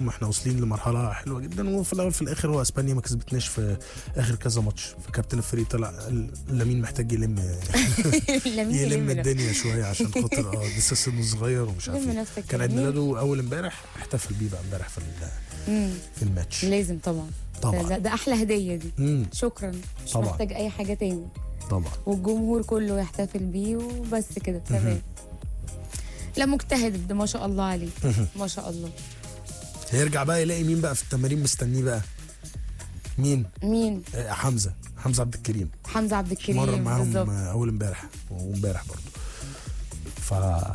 بحكم احنا واصلين لمرحله حلوه جدا وفي الاول في الاخر هو اسبانيا ما كسبتناش في اخر كذا ماتش فكابتن الفريق طلع قال لامين محتاج يلم لمين يلم يلم الدنيا شويه عشان خاطر اه لسه سنه صغير ومش عارف لم ايه نفسك كان يا عيد لمين. ميلاده اول امبارح احتفل بيه بقى امبارح في ال- مم. في الماتش لازم طبعا طبعا. ده, ده احلى هديه دي امم شكرا مش طبعا. محتاج اي حاجه تاني طبعا والجمهور كله يحتفل بيه وبس كده تمام لا مجتهد ما شاء الله عليه ما شاء الله هيرجع بقى يلاقي مين بقى في التمارين مستنيه بقى مين مين آه، حمزه حمزه عبد الكريم حمزه عبد الكريم مرة معاهم بالظبط آه، اول امبارح وامبارح برضه ف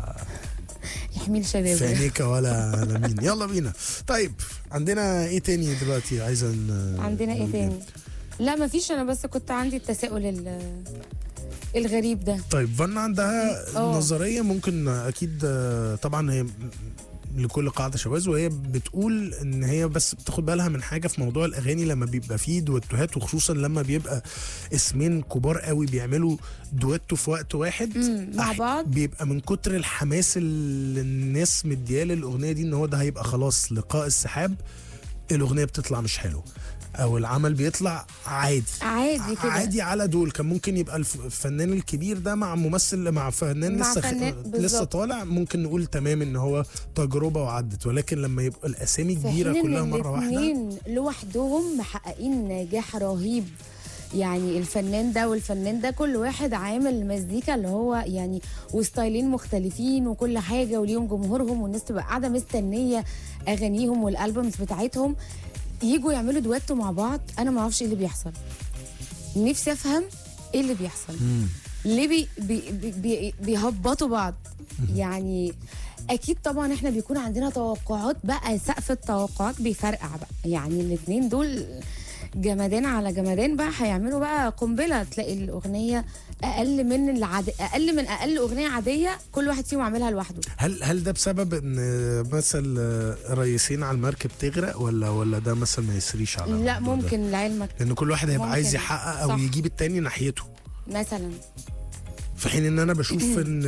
يحميل شبابه فانيكا ولا لمين يلا بينا طيب عندنا ايه تاني دلوقتي عايزه ن- عندنا ايه نقول تاني لا ما فيش انا بس كنت عندي التساؤل ال- الغريب ده طيب فن عندها اه. نظريه ممكن اكيد آه، طبعا هي لكل قاعده شواذ وهي بتقول ان هي بس بتاخد بالها من حاجه في موضوع الاغاني لما بيبقى فيه دويتوهات وخصوصا لما بيبقى اسمين كبار قوي بيعملوا دويتو في وقت واحد مم، مع أح- بعض. بيبقى من كتر الحماس اللي الناس مدياه للاغنيه دي ان هو ده هيبقى خلاص لقاء السحاب الاغنيه بتطلع مش حلو او العمل بيطلع عادي عادي كده عادي على دول كان ممكن يبقى الف- الفنان الكبير ده مع ممثل مع فنان مع لسه فنان، خ... بالظبط. لسه طالع ممكن نقول تمام ان هو تجربه وعدت ولكن لما يبقى الاسامي في كبيره حين كلها ان مره واحده الاثنين لوحدهم محققين نجاح رهيب يعني الفنان ده والفنان ده كل واحد عامل مزيكا اللي هو يعني وستايلين مختلفين وكل حاجه وليهم جمهورهم والناس تبقى قاعده مستنيه اغانيهم والالبومز بتاعتهم يجوا يعملوا دويتو مع بعض انا ما اعرفش ايه اللي بيحصل نفسي افهم ايه اللي بيحصل مم. ليه بي بي بي بي بيهبطوا بعض يعني اكيد طبعا احنا بيكون عندنا توقعات بقى سقف التوقعات بيفرقع بقى يعني الاثنين دول جمدان على جمدان بقى هيعملوا بقى قنبله تلاقي الاغنيه اقل من العاد... اقل من اقل اغنيه عاديه كل واحد فيهم عاملها لوحده هل هل ده بسبب ان مثل رئيسين على المركب تغرق ولا ولا ده مثلا ما يسريش على لا الموضوع ده؟ ممكن لعلمك لان كل واحد هيبقى ممكن. عايز يحقق او صح. يجيب التاني ناحيته مثلا في حين ان انا بشوف ان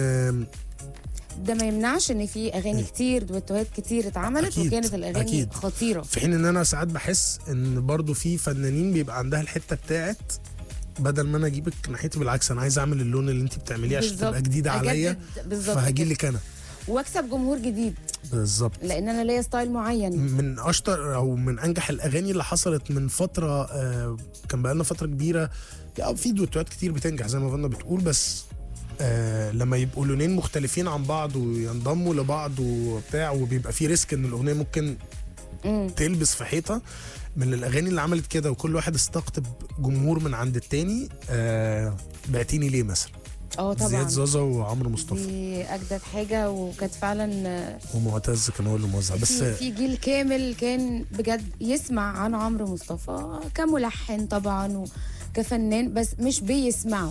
ده ما يمنعش ان في اغاني كتير دويتوهات كتير اتعملت أكيد، وكانت الاغاني أكيد. خطيره في حين ان انا ساعات بحس ان برضو في فنانين بيبقى عندها الحته بتاعت بدل ما انا اجيبك ناحيتي بالعكس انا عايز اعمل اللون اللي انت بتعمليه عشان بالظبط. تبقى جديده عليا أجدد- بالظبط فهجي كده. لك انا واكسب جمهور جديد بالظبط لان انا ليا ستايل معين من اشطر او من انجح الاغاني اللي حصلت من فتره آه كان بقالنا فتره كبيره يعني في دوتوات كتير بتنجح زي ما فانا بتقول بس آه لما يبقوا لونين مختلفين عن بعض وينضموا لبعض وبتاع وبيبقى في ريسك ان الاغنيه ممكن مم. تلبس في حيطه من الاغاني اللي عملت كده وكل واحد استقطب جمهور من عند التاني آه بعتيني ليه مثلا اه طبعا زياد زازا وعمرو مصطفى دي اجدد حاجه وكانت فعلا آه، ومعتز كان هو اللي موزع بس في, في جيل كامل كان بجد يسمع عن عمرو مصطفى كملحن طبعا وكفنان بس مش بيسمعوا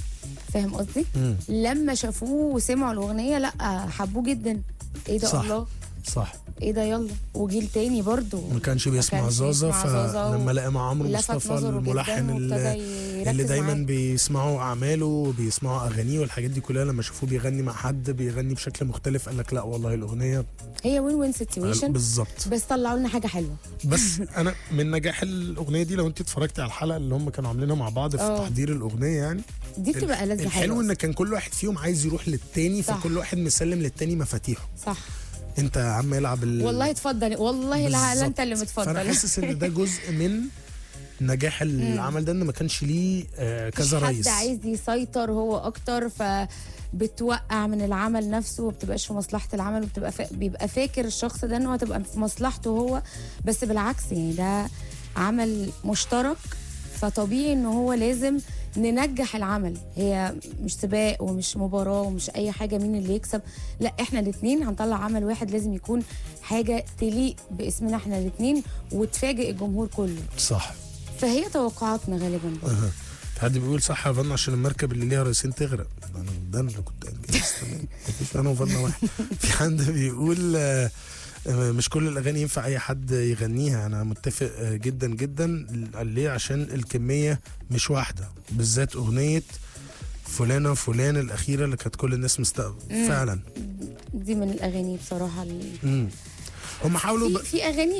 فاهم قصدي؟ مم. لما شافوه وسمعوا الاغنيه لا حبوه جدا ايه ده صح. الله صح ايه ده يلا وجيل تاني برضو ما كانش بيسمع كانش زازا بيسمع زازا و- فلما لقى مع عمرو لفت مصطفى نظره الملحن جداً اللي, وابتدى يركز اللي دايما معاه. بيسمعوا اعماله وبيسمعوا اغانيه والحاجات دي كلها لما شافوه بيغني مع حد بيغني بشكل مختلف قال لك لا والله الاغنيه هي وين وين سيتويشن بالظبط بس طلعوا لنا حاجه حلوه بس انا من نجاح الاغنيه دي لو انت اتفرجتي على الحلقه اللي هم كانوا عاملينها مع بعض في اه. تحضير الاغنيه يعني دي بتبقى لذة الحلو حلوه ان كان كل واحد فيهم عايز يروح للتاني صح. فكل واحد مسلم للتاني مفاتيحه صح انت يا عم العب ال... والله اتفضل والله لا, لا بالظبط. انت اللي فانا متفضل حاسس ان ده جزء من نجاح العمل ده ان ما كانش ليه آه، كذا مفيش رئيس حد عايز يسيطر هو اكتر ف بتوقع من العمل نفسه وبتبقاش في مصلحه العمل وبتبقى فا... بيبقى فاكر الشخص ده ان هو هتبقى في مصلحته هو بس بالعكس يعني ده عمل مشترك فطبيعي ان هو لازم ننجح العمل هي مش سباق ومش مباراه ومش اي حاجه مين اللي يكسب لا احنا الاثنين هنطلع عمل واحد لازم يكون حاجه تليق باسمنا احنا الاثنين وتفاجئ الجمهور كله صح فهي توقعاتنا غالبا أها. في حد بيقول صح يا فن عشان المركب اللي ليها رئيسين تغرق انا ده أنا اللي كنت انجز مفيش انا وفن واحد في حد بيقول آه، آه، مش كل الاغاني ينفع اي حد يغنيها انا متفق آه، جدا جدا ليه عشان الكميه مش واحده بالذات اغنيه فلانه فلان الاخيره اللي كانت كل الناس مستقبل فعلا دي من الاغاني بصراحه ال- مم. هم حاولوا في ب... في اغاني